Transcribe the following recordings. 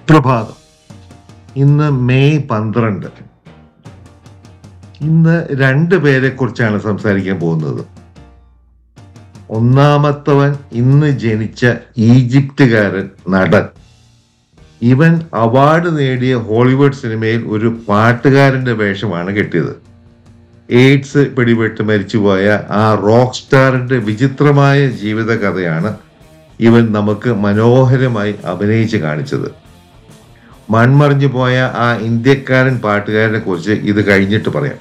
സുപ്രഭാതം ഇന്ന് മെയ് പന്ത്രണ്ട് ഇന്ന് രണ്ട് പേരെ കുറിച്ചാണ് സംസാരിക്കാൻ പോകുന്നത് ഒന്നാമത്തവൻ ഇന്ന് ജനിച്ച ഈജിപ്തുകാരൻ നടൻ ഇവൻ അവാർഡ് നേടിയ ഹോളിവുഡ് സിനിമയിൽ ഒരു പാട്ടുകാരന്റെ വേഷമാണ് കെട്ടിയത് എയ്ഡ്സ് പിടിപെട്ട് മരിച്ചുപോയ ആ റോക്ക് സ്റ്റാറിന്റെ വിചിത്രമായ ജീവിത കഥയാണ് ഇവൻ നമുക്ക് മനോഹരമായി അഭിനയിച്ച് കാണിച്ചത് മൺമറിഞ്ഞു പോയ ആ ഇന്ത്യക്കാരൻ പാട്ടുകാരനെ കുറിച്ച് ഇത് കഴിഞ്ഞിട്ട് പറയാം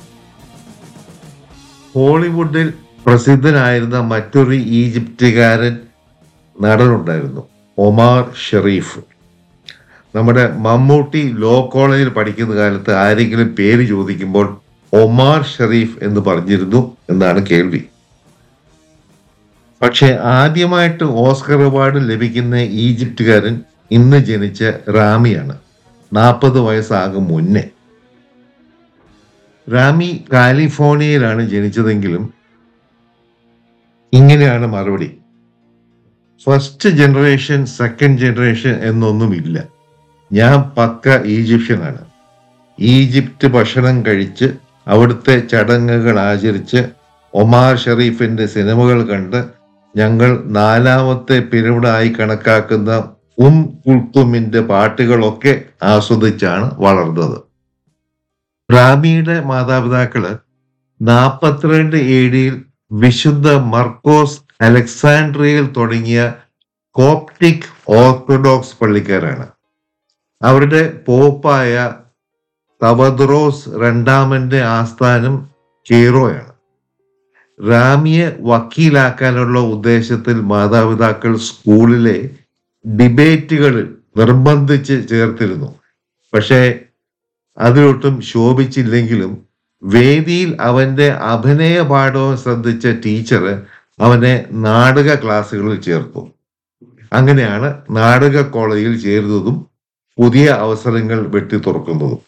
ഹോളിവുഡിൽ പ്രസിദ്ധനായിരുന്ന മറ്റൊരു ഈജിപ്തുകാരൻ നടനുണ്ടായിരുന്നു ഒമാർ ഷെറീഫ് നമ്മുടെ മമ്മൂട്ടി ലോ കോളേജിൽ പഠിക്കുന്ന കാലത്ത് ആരെങ്കിലും പേര് ചോദിക്കുമ്പോൾ ഒമാർ ഷെറീഫ് എന്ന് പറഞ്ഞിരുന്നു എന്നാണ് കേൾവി പക്ഷെ ആദ്യമായിട്ട് ഓസ്കർ അവാർഡ് ലഭിക്കുന്ന ഈജിപ്തുകാരൻ ഇന്ന് ജനിച്ച റാമിയാണ് നാൽപ്പത് വയസ്സാകും മുന്നേ റാമി കാലിഫോർണിയയിലാണ് ജനിച്ചതെങ്കിലും ഇങ്ങനെയാണ് മറുപടി ഫസ്റ്റ് ജനറേഷൻ സെക്കൻഡ് ജനറേഷൻ എന്നൊന്നുമില്ല ഞാൻ പക്ക ഈജിപ്ഷ്യനാണ് ഈജിപ്റ്റ് ഭക്ഷണം കഴിച്ച് അവിടുത്തെ ചടങ്ങുകൾ ആചരിച്ച് ഒമാർ ഷെറീഫിന്റെ സിനിമകൾ കണ്ട് ഞങ്ങൾ നാലാമത്തെ പിരമിഡായി കണക്കാക്കുന്ന ഉം കുൽത്തുമിന്റെ പാട്ടുകളൊക്കെ ആസ്വദിച്ചാണ് വളർന്നത് റാമിയുടെ മാതാപിതാക്കള് നാൽപ്പത്തിരണ്ട് എ ഡിയിൽ വിശുദ്ധ മർക്കോസ് അലക്സാൻഡ്രിയയിൽ തുടങ്ങിയ കോപ്റ്റിക് ഓർത്തഡോക്സ് പള്ളിക്കാരാണ് അവരുടെ പോപ്പായ തവദ്രോസ് രണ്ടാമന്റെ ആസ്ഥാനം കെയ്റോയാണ് റാമിയെ വക്കീലാക്കാനുള്ള ഉദ്ദേശത്തിൽ മാതാപിതാക്കൾ സ്കൂളിലെ ഡിബേറ്റുകളിൽ നിർബന്ധിച്ച് ചേർത്തിരുന്നു പക്ഷേ അതിലൊട്ടും ശോഭിച്ചില്ലെങ്കിലും വേദിയിൽ അവന്റെ അഭിനയ പാഠവും ശ്രദ്ധിച്ച ടീച്ചർ അവനെ നാടക ക്ലാസ്സുകളിൽ ചേർത്തു അങ്ങനെയാണ് നാടക കോളേജിൽ ചേരുന്നതും പുതിയ അവസരങ്ങൾ വെട്ടി തുറക്കുന്നതും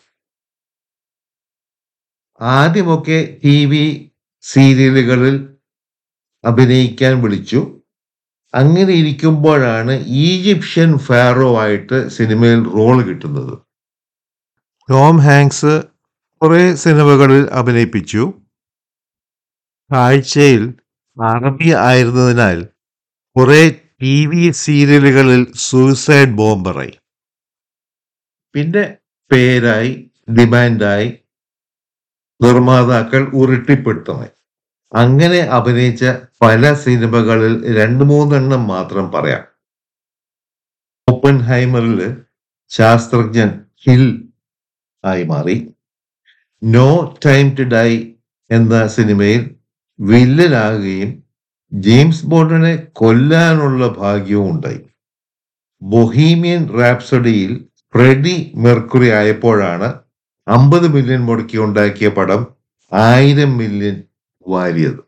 ആദ്യമൊക്കെ ടി വി സീരിയലുകളിൽ അഭിനയിക്കാൻ വിളിച്ചു അങ്ങനെ ഇരിക്കുമ്പോഴാണ് ഈജിപ്ഷ്യൻ ഫാറോ ആയിട്ട് സിനിമയിൽ റോൾ കിട്ടുന്നത് ടോം ഹാങ്സ് കുറെ സിനിമകളിൽ അഭിനയിപ്പിച്ചു കാഴ്ചയിൽ അറബി ആയിരുന്നതിനാൽ കുറെ ടി വി സീരിയലുകളിൽ സൂയിസൈഡ് ബോംബറായി പിന്നെ പേരായി ഡിമാൻഡായി നിർമ്മാതാക്കൾ ഉരുട്ടിപ്പിടുത്തമായി അങ്ങനെ അഭിനയിച്ച പല സിനിമകളിൽ രണ്ട് മൂന്നെണ്ണം മാത്രം പറയാം ഓപ്പൺ ഹൈമറിൽ ശാസ്ത്രജ്ഞൻ ഹിൽ ആയി മാറി നോ ടൈം ടു ഡൈ എന്ന സിനിമയിൽ വില്ലനാകുകയും ജെയിംസ് ബോണ്ടിനെ കൊല്ലാനുള്ള ഭാഗ്യവും ഉണ്ടായി ബൊഹീമിയൻ റാപ്സഡിയിൽ ഫ്രെഡി മെർക്കുറി ആയപ്പോഴാണ് അമ്പത് മില്യൺ മുടക്കി ഉണ്ടാക്കിയ പടം ആയിരം മില്യൺ വാരിയത്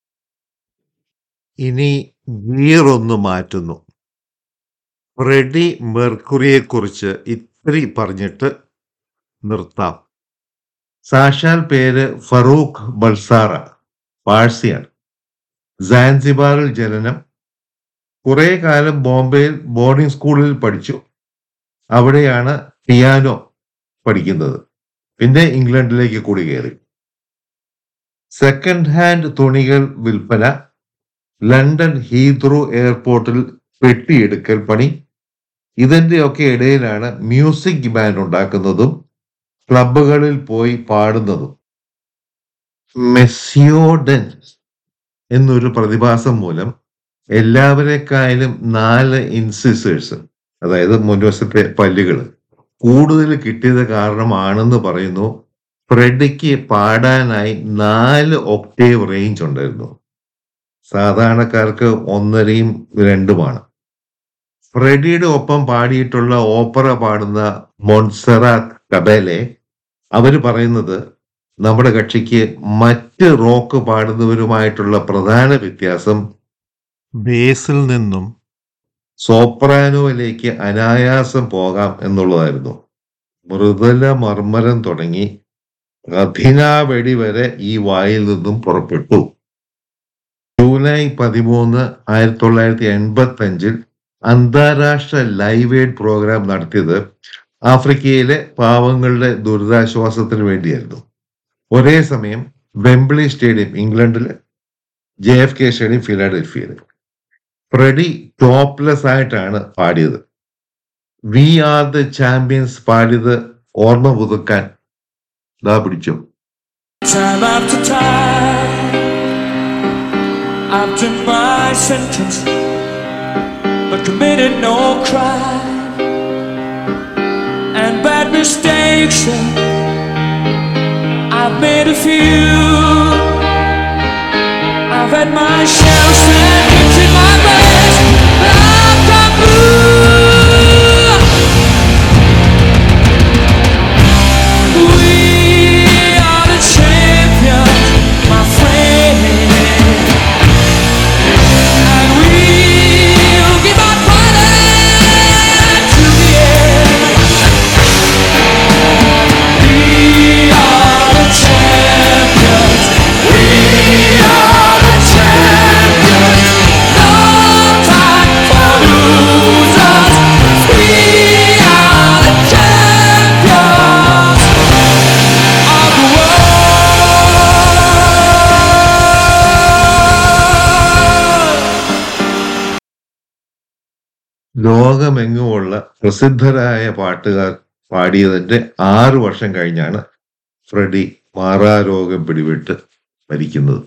ഇനി ഗിയർ ഒന്ന് മാറ്റുന്നു ഫ്രെഡി മെർക്കുറിയെ കുറിച്ച് ഇത്തിരി പറഞ്ഞിട്ട് നിർത്താം സാക്ഷാൽ പേര് ഫറൂഖ് ബൾസാറ പാഴ്സിയാണ് സാൻസിബാറിൽ ജനനം കുറെ കാലം ബോംബെയിൽ ബോർഡിംഗ് സ്കൂളിൽ പഠിച്ചു അവിടെയാണ് പിയാനോ പഠിക്കുന്നത് പിന്നെ ഇംഗ്ലണ്ടിലേക്ക് കൂടി കയറി സെക്കൻഡ് ഹാൻഡ് തുണികൾ വിൽപ്പന ലണ്ടൻ ഹീത്രൂ എയർപോർട്ടിൽ പെട്ടിയെടുക്കൽ പണി ഇതിന്റെ ഒക്കെ ഇടയിലാണ് മ്യൂസിക് ബാൻഡ് ഉണ്ടാക്കുന്നതും ക്ലബുകളിൽ പോയി പാടുന്നതും മെസ്സിയോഡൻ എന്നൊരു പ്രതിഭാസം മൂലം എല്ലാവരെക്കായാലും നാല് ഇൻസിസേഴ്സ് അതായത് മുൻവശത്തെ പല്ലുകൾ കൂടുതൽ കിട്ടിയത് കാരണമാണെന്ന് പറയുന്നു ഫ്രെഡിക്ക് പാടാനായി നാല് ഒക്ടേവ് റേഞ്ച് ഉണ്ടായിരുന്നു സാധാരണക്കാർക്ക് ഒന്നരയും രണ്ടുമാണ് ഫ്രെഡിയുടെ ഒപ്പം പാടിയിട്ടുള്ള ഓപ്പറ പാടുന്ന മൊൺസറാത്ത് കബേലെ അവര് പറയുന്നത് നമ്മുടെ കക്ഷിക്ക് മറ്റ് റോക്ക് പാടുന്നവരുമായിട്ടുള്ള പ്രധാന വ്യത്യാസം ബേസിൽ നിന്നും സോപ്രാനോയിലേക്ക് അനായാസം പോകാം എന്നുള്ളതായിരുന്നു മൃദുല മർമ്മരം തുടങ്ങി കഠിനാവെടി വരെ ഈ വായിൽ നിന്നും പുറപ്പെട്ടു ജൂലൈ പതിമൂന്ന് ആയിരത്തി തൊള്ളായിരത്തി എൺപത്തി അഞ്ചിൽ അന്താരാഷ്ട്ര ലൈവ് എയ്ഡ് പ്രോഗ്രാം നടത്തിയത് ആഫ്രിക്കയിലെ പാവങ്ങളുടെ ദുരിതാശ്വാസത്തിന് വേണ്ടിയായിരുന്നു ഒരേ സമയം വെംബ്ലി സ്റ്റേഡിയം ഇംഗ്ലണ്ടില് ജെ എഫ് കെ സ്റ്റേഡിയം ഫിലാഡൽഫിയയിൽ ഫ്രെഡി ടോപ്ലെസ് ആയിട്ടാണ് പാടിയത് വി ആർ ദ ചാമ്പ്യൻസ് പാടിയത് ഓർമ്മ പുതുക്കാൻ ദാ പിടിച്ചു Time after time, I've done my sentence, but committed no crime. And bad mistakes, I've made a few. I've had my share of setbacks in my best, but I've come through. We are the champions, my friend, and we'll keep on fighting to the end. We are the champions. We are the champions. No time for losers. We are the champions of the world. ലോകമെങ്ങുമുള്ള പ്രസിദ്ധരായ പാട്ടുകാർ പാടിയതിന്റെ ആറു വർഷം കഴിഞ്ഞാണ് Freddy മാറാരോഗം പിടിപെട്ട് മരിക്കുന്നത്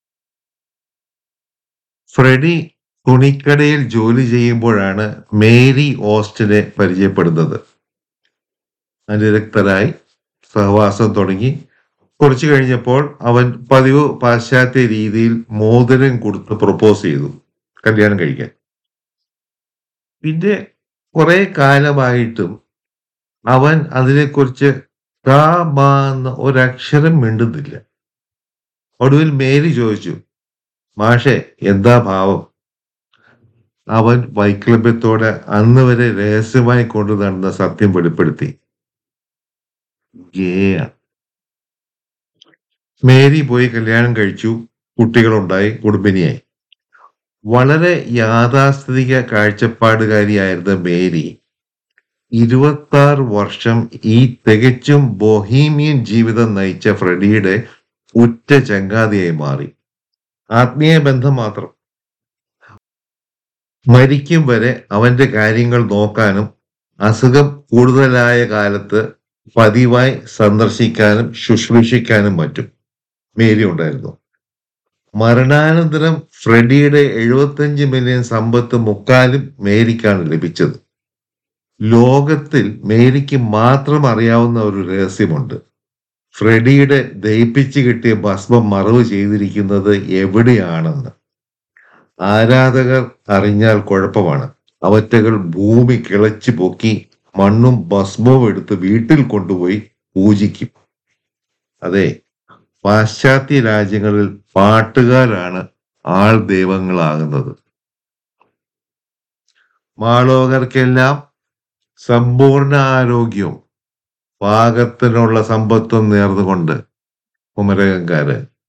Freddy തുണിക്കടയിൽ ജോലി ചെയ്യുമ്പോഴാണ് Mary ഓസ്റ്റിനെ പരിചയപ്പെടുന്നത് അനുരക്തരായി സഹവാസം തുടങ്ങി കുറച്ചു കഴിഞ്ഞപ്പോൾ അവൻ പതിവ് പാശ്ചാത്യ രീതിയിൽ മോതിരം കൊടുത്ത് പ്രപ്പോസ് ചെയ്തു കല്യാണം കഴിക്കാൻ പിന്നെ കുറെ കാലമായിട്ടും അവൻ അതിനെക്കുറിച്ച് കാ ബാ എന്ന ഒരക്ഷരം മിണ്ടുന്നില്ല ഒടുവിൽ മേരി ചോദിച്ചു മാഷെ എന്താ ഭാവം അവൻ വൈക്ലഭ്യത്തോടെ അന്ന് വരെ രഹസ്യമായി കൊണ്ടു നടന്ന സത്യം വെളിപ്പെടുത്തി ഗേയ മേരി പോയി കല്യാണം കഴിച്ചു കുട്ടികളുണ്ടായി കുടുംബിനിയായി വളരെ യാഥാസ്ഥിതിക കാഴ്ചപ്പാടുകാരിയായിരുന്ന മേരി ഇരുപത്തി ആറ് വർഷം ഈ തികച്ചും ബൊഹീമിയൻ ജീവിതം നയിച്ച ഫ്രെഡിയുടെ ഉറ്റ ചങ്ങാതിയായി മാറി ആത്മീയ ബന്ധം മാത്രം മരിക്കും വരെ അവന്റെ കാര്യങ്ങൾ നോക്കാനും അസുഖം കൂടുതലായ കാലത്ത് പതിവായി സന്ദർശിക്കാനും ശുശ്രൂഷിക്കാനും പറ്റും മേരി ഉണ്ടായിരുന്നു മരണാനന്തരം ഫ്രെഡിയുടെ എഴുപത്തഞ്ച് മില്യൺ സമ്പത്ത് മുക്കാലും മേരിക്കാണ് ലഭിച്ചത് ലോകത്തിൽ മേരിക്ക് മാത്രം അറിയാവുന്ന ഒരു രഹസ്യമുണ്ട് ഫ്രെഡിയുടെ ദയിപ്പിച്ചു കിട്ടിയ ഭസ്മം മറവ് ചെയ്തിരിക്കുന്നത് എവിടെയാണെന്ന് ആരാധകർ അറിഞ്ഞാൽ കുഴപ്പമാണ് അവറ്റകൾ ഭൂമി കിളച്ചു പൊക്കി മണ്ണും ഭസ്മവും എടുത്ത് വീട്ടിൽ കൊണ്ടുപോയി പൂജിക്കും അതെ പാശ്ചാത്യ രാജ്യങ്ങളിൽ പാട്ടുകാരാണ് ആൾ ദൈവങ്ങളാകുന്നത് മാളോകർക്കെല്ലാം സമ്പൂർണ്ണ ആരോഗ്യവും പാകത്തിനുള്ള സമ്പത്തും നേർന്നുകൊണ്ട് കുമരകംകാര്